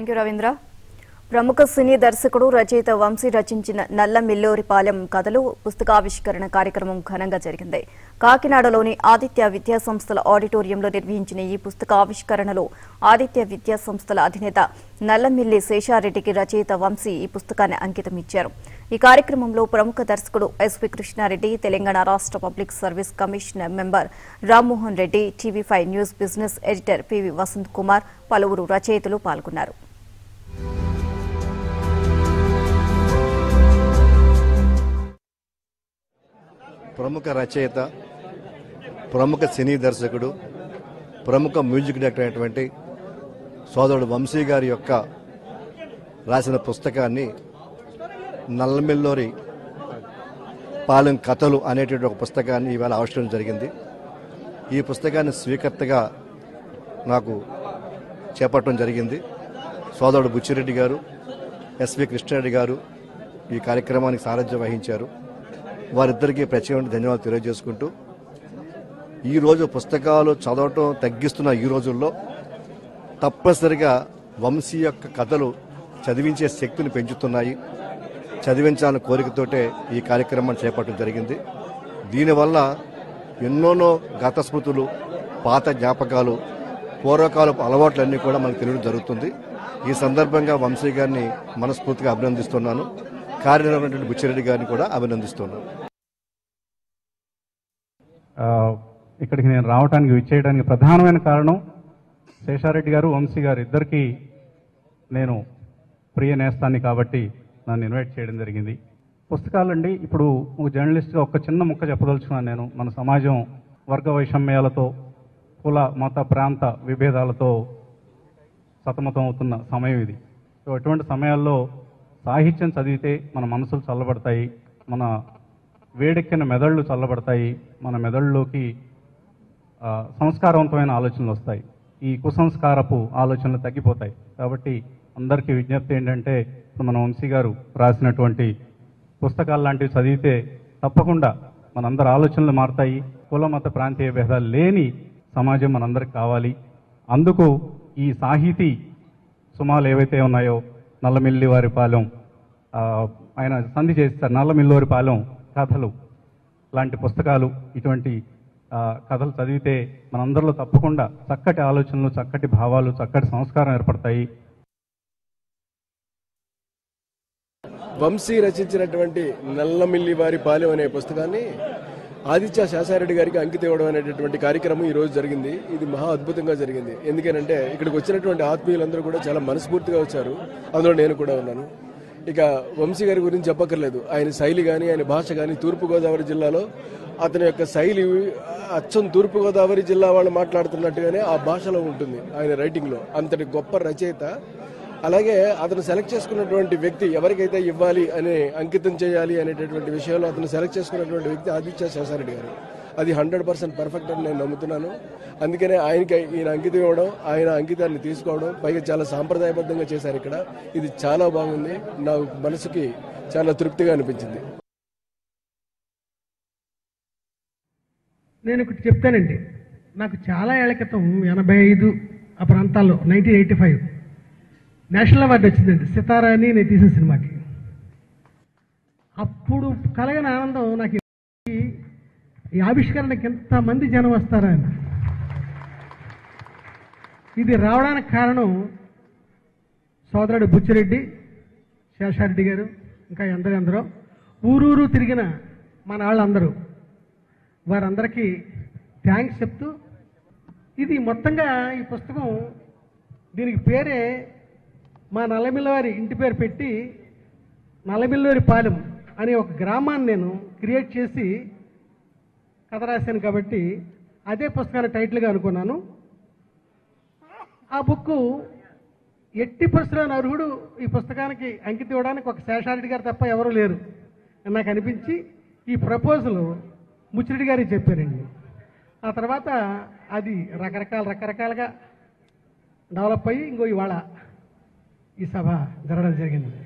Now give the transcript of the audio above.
thank you Ravindra ప్రముఖ సినీ దర్శకుడు రచయిత వంశీ రచించిన నల్ల మిల్లోరిపాలెం కథలు పుస్తకావిష్కరణ కార్యక్రమం ఘనంగా జరిగింది కాకినాడలోని ఆదిత్య విద్యా సంస్థల ఆడిటోరియంలో నిర్వహించిన ఈ పుస్తకావిష్కరణలో ఆదిత్య విద్యా సంస్థల అధినేత నల్లమిల్లి శేషారెడ్డికి రచయిత వంశీ ఈ పుస్తకాన్ని అంకితం ఇచ్చారు ఈ కార్యక్రమంలో ప్రముఖ దర్శకుడు ఎస్వి కృష్ణారెడ్డి తెలంగాణ రాష్ట్ర public service commission member Rammohan Reddy TV five news business editor PV Vasanth Kumar పలువురు రచయితలు పాల్గొన్నారు ప్రముఖ రచయిత ప్రముఖ సినీ దర్శకుడు ప్రముఖ మ్యూజిక్ డైరెక్టర్ అయినటువంటి సోదరుడు వంశీ గారి యొక్క రాసిన పుస్తకాన్ని నల్లమిల్లోరి పాలెం కథలు అనేటువంటి ఒక పుస్తకాన్ని ఈవేళ ఆవిష్కరించడం జరిగింది ఈ పుస్తకాన్ని స్వీకర్తగా నాకు చేపట్టడం జరిగింది సోదరుడు బుచ్చిరెడ్డి గారు ఎస్వి కృష్ణారెడ్డి గారు ఈ కార్యక్రమానికి సారథ్యం వహించారు వారిద్దరికీ ప్రత్యేకమైన ధన్యవాదాలు తెలియజేసుకుంటూ ఈరోజు పుస్తకాలు చదవటం తగ్గిస్తున్న ఈ రోజుల్లో తప్పనిసరిగా వంశీ యొక్క కథలు చదివించే శక్తిని పెంచుతున్నాయి చదివించాలన్న కోరికతోటే ఈ కార్యక్రమాన్ని చేపట్టడం జరిగింది దీనివల్ల ఎన్నోనో గత స్మృతులు పాత జ్ఞాపకాలు పూర్వకాలపు అలవాట్లన్నీ కూడా మనకు తెలియడం జరుగుతుంది ఈ సందర్భంగా వంశీ గారిని మనస్ఫూర్తిగా అభినందిస్తున్నాను కార్యనిర్వహణ బుచ్చిరెడ్డి గారిని కూడా అభినందిస్తున్నాను ఆ, ఇక్కడికి నేను రావడానికి విచ్చేయడానికి ప్రధానమైన కారణం శేషారెడ్డి గారు వంశీ గారు ఇద్దరికి నేను ప్రియ నేస్తాన్ని కాబట్టి నన్ను ఇన్వైట్ చేయడం జరిగింది పుస్తకాలండి ఇప్పుడు ఒక జర్నలిస్ట్గా ఒక చిన్న ముక్క చెప్పదలుచుకున్నాను నేను మన సమాజం వర్గ వైషమ్యాలతో కుల మత ప్రాంత విభేదాలతో సతమతం అవుతున్న సమయం ఇది సో అటువంటి సమయాల్లో సాహిత్యం చదివితే మన మనసులు చల్లబడతాయి మన వేడెక్కిన మెదళ్ళు చల్లబడతాయి మన మెదడులోకి ఆ, సంస్కారవంతమైన ఆలోచనలు వస్తాయి ఈ కుసంస్కారపు ఆలోచనలు తగ్గిపోతాయి కాబట్టి అందరికీ విజ్ఞప్తి ఏంటంటే ఇప్పుడు మన వంశీ గారు రాసినటువంటి పుస్తకాలు లాంటివి చదివితే తప్పకుండా మనందరి ఆలోచనలు మారుతాయి కుల మత ప్రాంతీయ భేదాలు లేని సమాజం మనందరికి కావాలి అందుకు ఈ సాహితీ సుమాలు ఏవైతే ఉన్నాయో నల్లమిల్లి వారి పాలెం ఆ, ఆయన సంధి చేస్తారు నల్లమిల్లోరి పాలెం కథలు లాంటి పుస్తకాలు ఇటువంటి ఆ, కథలు చదివితే మనందరిలో తప్పకుండా చక్కటి ఆలోచనలు చక్కటి భావాలు చక్కటి సంస్కారం ఏర్పడతాయి వంశీ రచించినటువంటి నల్లమిల్లి వారి పాలెం అనే పుస్తకాన్ని ఆదిత్య శాసారెడ్డి గారికి అంకితం ఇవ్వడం అనేటటువంటి కార్యక్రమం ఈ రోజు జరిగింది ఇది మహా అద్భుతంగా జరిగింది ఎందుకనంటే ఇక్కడికి వచ్చినటువంటి ఆత్మీయులందరూ కూడా చాలా మనస్ఫూర్తిగా వచ్చారు అందులో నేను కూడా ఉన్నాను ఇక వంశీ గారి గురించి చెప్పక్కర్లేదు ఆయన శైలి కానీ ఆయన భాష కానీ తూర్పుగోదావరి జిల్లాలో అతని యొక్క శైలి అచ్చం తూర్పుగోదావరి జిల్లా వాళ్ళు మాట్లాడుతున్నట్టుగానే ఆ భాషలో ఉంటుంది ఆయన రైటింగ్లో అంతటి గొప్ప రచయిత అలాగే అతను సెలెక్ట్ చేసుకున్నటువంటి వ్యక్తి ఎవరికైతే ఇవ్వాలి అని అంకితం చేయాలి అనేటటువంటి విషయంలో అతను సెలెక్ట్ చేసుకున్నటువంటి వ్యక్తి ఆదిత్య శేషారెడ్డి గారు అది హండ్రెడ్ పర్సెంట్ పర్ఫెక్ట్ అని నేను నమ్ముతున్నాను అందుకనే ఆయనకి ఈయన అంకితం ఇవ్వడం ఆయన అంకితాన్ని తీసుకోవడం పైగా చాలా సాంప్రదాయబద్ధంగా చేశారు ఇక్కడ ఇది చాలా బాగుంది నా మనసుకి చాలా తృప్తిగా అనిపించింది నేను ఒకటి చెప్తానండి నాకు చాలా ఏళ్ల క్రితం ఎనభై ఐదు ఆ ప్రాంతాల్లో nineteen eighty five national award వచ్చిందండి సితారా అని నేను తీసిన సినిమాకి అప్పుడు కలగని ఆనందం నాకు ఈ- ఈ ఆవిష్కరణకి ఎంతమంది జనం వస్తారా అని ఇది రావడానికి కారణం సోదరుడు బుచ్చిరెడ్డి శేషారెడ్డి గారు ఇంకా అందరూ అందరూ ఊరూరు తిరిగిన మన వాళ్ళందరూ వారందరికీ థ్యాంక్స్ చెప్తూ ఇది మొత్తంగా ఈ పుస్తకం దీనికి పేరే మా నల్లమిల్లవారి ఇంటి పేరు పెట్టి నల్లమిల్లవారి పాలెం అనే ఒక గ్రామాన్ని నేను క్రియేట్ చేసి కథ రాశాను కాబట్టి అదే పుస్తకాన్ని టైటిల్గా అనుకున్నాను ఆ బుక్ ఎట్టి పరిస్థితుల్లో అర్హుడు ఈ పుస్తకానికి అంకితం ఇవ్వడానికి ఒక శేషారెడ్డి గారు తప్ప ఎవరూ లేరు అని నాకు అనిపించి ఈ ప్రపోజల్ ముచ్చిరెడ్డి గారికి చెప్పారండి ఆ తర్వాత అది రకరకాల రకరకాలుగా డెవలప్ అయ్యి ఇంకో ఇవాళ ఈ సభ జరగడం జరిగింది